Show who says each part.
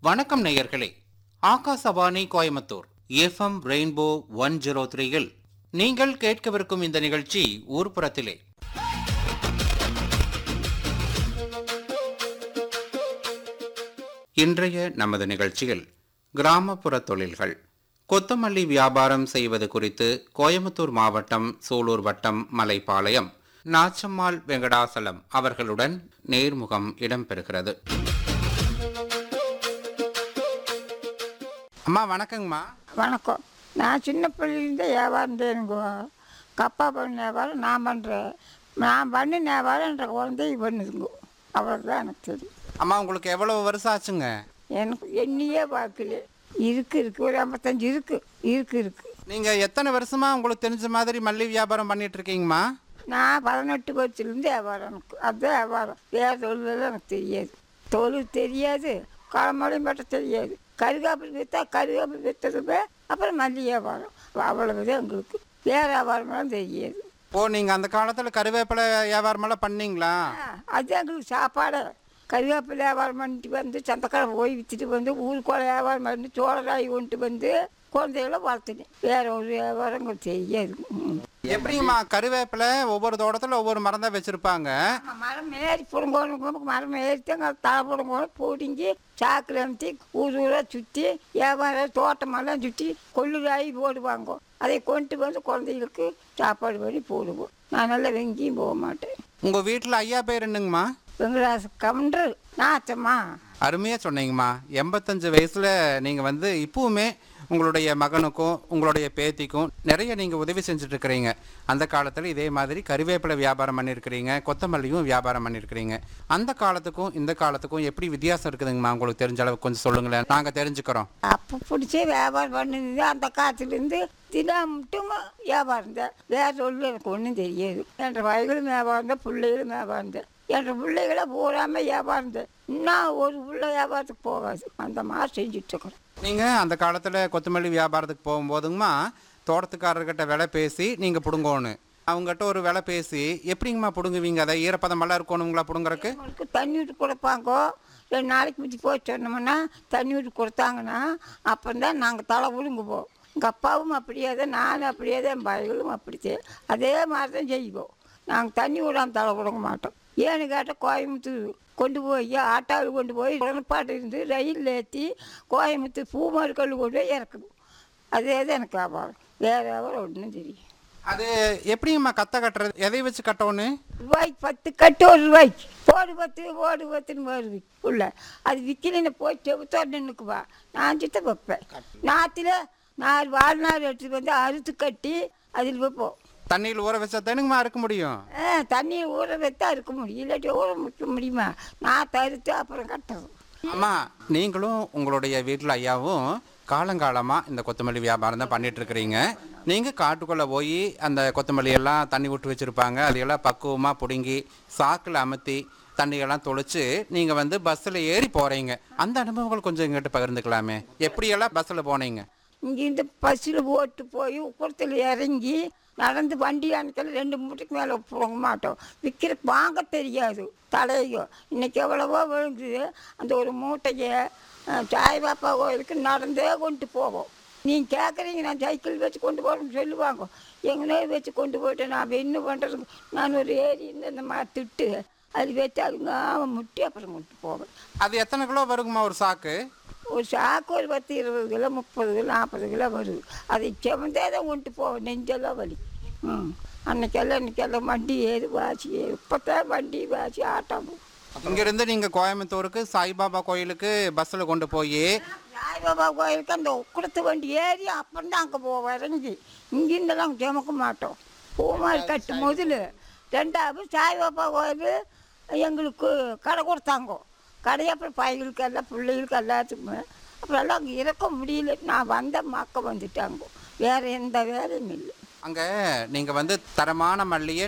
Speaker 1: வணக்கம் நேயர்களே Akashvani Coimbatore FM Rainbow one zero த்ரீயில் நீங்கள் கேட்கவிருக்கும் இந்த நிகழ்ச்சி ஊர்ப்புறத்திலே இன்றைய நமது நிகழ்ச்சியில் கிராமப்புற தொழில்கள் கொத்தமல்லி வியாபாரம் செய்வது குறித்து கோயம்புத்தூர் மாவட்டம் சூலூர் வட்டம் மலைப்பாளையம் நாச்சம்மாள் வெங்கடாசலம் அவர்களுடன் நேர்முகம் இடம்பெறுகிறது அம்மா வணக்கங்கம்மா
Speaker 2: வணக்கம் நான் சின்ன பிள்ளைலேருந்து வியாபாரம் செய்யணுங்க கப்பா பண்ண வியாபாரம் நான் பண்ணுறேன் நான் பண்ண வியாபாரம் என்ற குழந்தை பண்ணுதுங்க அவ்வளோதான் எனக்கு தெரியும்
Speaker 1: அம்மா உங்களுக்கு எவ்வளவு வருஷம் ஆச்சுங்க
Speaker 2: எனக்கு எண்ணியே பார்க்கல இருக்கு இருக்கு ஒரு ஐம்பத்தஞ்சு இருக்கு இருக்கு இருக்கு
Speaker 1: நீங்க எத்தனை வருஷமா உங்களுக்கு தெரிஞ்ச மாதிரி மல்லி வியாபாரம் பண்ணிட்டு இருக்கீங்கம்மா
Speaker 2: நான் பதினெட்டு வருஷத்துலேருந்து வியாபாரம் எனக்கு அதுதான் வியாபாரம் வேறு தொழிலெல்லாம் எனக்கு தெரியாது தொழில் தெரியாது களமலையும் பட்ட தெரியாது கருகாப்பில் விற்றா கருகாப்பில் விற்றதுமே அப்புறம் மல்லி வியாபாரம் அவ்வளவுதான் எங்களுக்கு வேறு வியாபாரமெல்லாம் தெரியாது
Speaker 1: ஓ நீங்க அந்த காலத்துல கருவேப்பிலை வியாபாரம் எல்லாம் பண்ணீங்களா
Speaker 2: ஆ, அது எங்களுக்கு சாப்பாடு கருவேப்பிலை வியாபாரம் பண்ணிட்டு வந்து சந்தக்கடை போய் விற்றுட்டு வந்து ஊருக்குள்ள வியாபாரம் பண்ணி சோளராய் கொண்டு வந்து குழந்தைகளை வளர்த்துனேன் வேற ஒரு வியாபாரம் எங்களுக்கு தெரியாது ம்.
Speaker 1: எப்படிங்கம்மா கருவேப்பிலை ஒவ்வொரு தோட்டத்துல ஒவ்வொரு மரம் தான் வச்சிருப்பாங்க
Speaker 2: ஆமா, மரம் ஏறி பிடுங்கணும் மரம் ஏறித்தாங்க தலை பிடுங்கணும் பிடுங்கி சாக்கில் அமுத்தி ஊர் ஊராக சுற்றி வியாபாரம் தோட்டமெல்லாம் சுற்றி கொள்ளுராயி போடுவாங்க அதை கொண்டு வந்து குழந்தைகளுக்கு சாப்பாடு பண்ணி போடுவோம் நான் நல்லா வெங்கியும் போக மாட்டேன்
Speaker 1: உங்க வீட்டுல ஐயா பேர் என்னங்கம்மா
Speaker 2: வெங்கடாச கவுண்டர் நாச்சம்மா
Speaker 1: அருமையா சொன்னீங்கம்மா எண்பத்தஞ்சு வயசுல நீங்க வந்து இப்பவுமே உங்களுடைய மகனுக்கும் உங்களுடைய பேத்திக்கும் நிறைய நீங்க உதவி செஞ்சுட்டு இருக்கிறீங்க அந்த காலத்துல இதே மாதிரி கருவேப்பிலை வியாபாரம் பண்ணியிருக்கிறீங்க கொத்தமல்லியும் வியாபாரம் பண்ணியிருக்கிறீங்க அந்த காலத்துக்கும் இந்த காலத்துக்கும் எப்படி வித்தியாசம் இருக்குதுங்கம்மா உங்களுக்கு தெரிஞ்ச அளவுக்கு கொஞ்சம் சொல்லுங்களேன் நாங்க தெரிஞ்சுக்கிறோம்
Speaker 2: அப்போ பிடிச்சி வியாபாரம் பண்ணுது அந்த காலத்துலேருந்து தினம் மட்டும் வியாபாரம் தான் வேற சொல்லு எனக்கு ஒன்றும் தெரியாது என்ற வயலும் வியாபாரம் தான் பிள்ளைகளும் வியாபாரம் தான் என்ற பிள்ளைகளை பூராம வியாபாரம் தான் இன்னும் ஒரு பிள்ளை வியாபாரத்துக்கு போகாது அந்த மாதிரி செஞ்சுட்ருக்குறோம்
Speaker 1: நீங்க அந்த காலத்துல கொத்தமல்லி வியாபாரத்துக்கு போகும்போதுங்கம்மா தோட்டத்துக்காரர்கிட்ட விலை பேசி நீங்க புடுங்கோணும் அவங்ககிட்ட ஒரு விலை பேசி எப்படிங்கம்மா புடுங்குவீங்க அதை ஈரப்பதமெல்லாம் இருக்கணுங்களா புடுங்குறக்கு
Speaker 2: அவங்களுக்கு தண்ணி விட்டு கொடுப்பாங்கோ ரெண்டு நாளைக்கு முந்தி போய் சொன்னோம்னா தண்ணி விட்டு கொடுத்தாங்கன்னா அப்போ தான் நாங்கள் தலை விழுங்குவோம் எங்கள் அப்பாவும் அப்படியே தான் நானும் அப்படியே தான் என் பையங்களும் அப்படித்தான் அதே மாதிரி தான் செய்வோம் நாங்கள் தண்ணி விடாமல் தலை விடுங்க மாட்டோம் ஏன்னு கேட்டால் கோயம்புத்தூர் கொண்டு போய் ஆட்டாவில் கொண்டு போய் உடன்பாட்டு இருந்து ரயிலில் ஏற்றி கோயம்புத்தூர் பூமார்கல் கொண்டு போய் இறக்கணும் அதே தான் எனக்கு வியாபாரம் வேறு வியாபாரம் ஒன்றும் தெரியும்
Speaker 1: அது எப்படிங்கம்மா கத்த கட்டுறது எதை வச்சு கட்டணும்
Speaker 2: ரூபாய்க்கு பத்து கட்டு ஒரு ரூபாய்க்கு போடு பத்து போடு பத்துன்னு வருது உள்ள அது விற்கலன்னு போய் செவுத்தோடு நின்றுக்குவா நான் சித்த வைப்பேன் நாற்றுல நாலு வாழ்நாள் எடுத்துட்டு வந்து அறுத்து கட்டி அதில் வைப்போம்
Speaker 1: தண்ணியில் ஊற வச்சா தானுங்கம்மா அறுக்க முடியும்
Speaker 2: ஆ, தண்ணியை ஊற வைத்தா இருக்க முடியும் இல்லாட்டி ஊற வைக்க முடியுமா நான் தருத்து அப்புறம் கட்டுறது
Speaker 1: அம்மா நீங்களும் உங்களுடைய வீட்டில் ஐயாவும் காலங்காலமாக இந்த கொத்தமல்லி வியாபாரம் தான் பண்ணிட்டு இருக்கிறீங்க நீங்கள் காட்டுக்குள்ளே போய் அந்த கொத்தமல்லி எல்லாம் தண்ணி விட்டு வச்சுருப்பாங்க அதையெல்லாம் பக்குவமாக பிடுங்கி சாக்கில் அமர்த்தி தண்ணியெல்லாம் தொளிச்சு நீங்கள் வந்து பஸ்ஸில் ஏறி போகிறீங்க அந்த அனுபவங்கள் கொஞ்சம் எங்கிட்ட பகிர்ந்துக்கலாமே எப்படியெல்லாம் பஸ்ஸில் போனீங்க
Speaker 2: இங்கேருந்து பஸ்ஸில் ஓட்டு போய் உப்புறத்தில் இறங்கி நடந்து வண்டி அணைக்கல ரெண்டு மூட்டைக்கு மேலே போக மாட்டோம் விற்கிற வாங்க தெரியாது தலையும் இன்னைக்கு எவ்வளவோ விழுங்குது அந்த ஒரு மூட்டையை அஹ், சாய்பாப்பா கோயிலுக்கு நடந்தே கொண்டு போவோம் நீங்கள் கேட்குறீங்க நான் சைக்கிள் வச்சு கொண்டு போகிறேன்னு சொல்லுவாங்க எங்கனே வச்சு கொண்டு போயிட்டு நான் என்ன பண்ணுறது நான் ஒரு ஏரி இருந்து இந்த மாதிரி திட்டு அது வச்சு அதுங்க முட்டி அப்புறம் கொண்டு போவேன்
Speaker 1: அது எத்தனை கிலோ வருங்கம்மா ஒரு சாக்கு
Speaker 2: ஒரு சாக்கு ஒரு பத்து இருபது கிலோ முப்பது கிலோ நாற்பது கிலோ வருது அதை செவந்தே தான் கொண்டு போவோம் நெஞ்செல்லாம் வலி ம் அன்னைக்கெல்லாம் இன்னைக்கெல்லாம் வண்டி ஏது வாசி இப்போத்தான் வண்டி வாசி ஆட்டம்
Speaker 1: இங்கேருந்து நீங்கள் கோயம்புத்தூருக்கு சாய்பாபா கோயிலுக்கு பஸ்ஸில் கொண்டு போய்
Speaker 2: சாய்பாபா கோயிலுக்கு அந்த உக்குடத்து வண்டி ஏறி அப்புறம் தான் அங்கே போவோம் இறங்கி இங்கிருந்தெல்லாம் சுமக்க மாட்டோம் பூமாரி கட்டு முதல்ல ரெண்டாவது சாய்பாபா கோயில் எங்களுக்கு கடை கொடுத்தாங்க கடை அப்புறம் பையங்களுக்கு எல்லாம் பிள்ளைகளுக்கு எல்லாத்துக்குமே அப்புறம் எல்லாம் அங்கே இருக்க முடியல நான் வந்த மக்க வந்துட்டாங்க வேறு எந்த வேலையும் இல்லை
Speaker 1: அங்கே நீங்கள் வந்து தரமான மல்லியை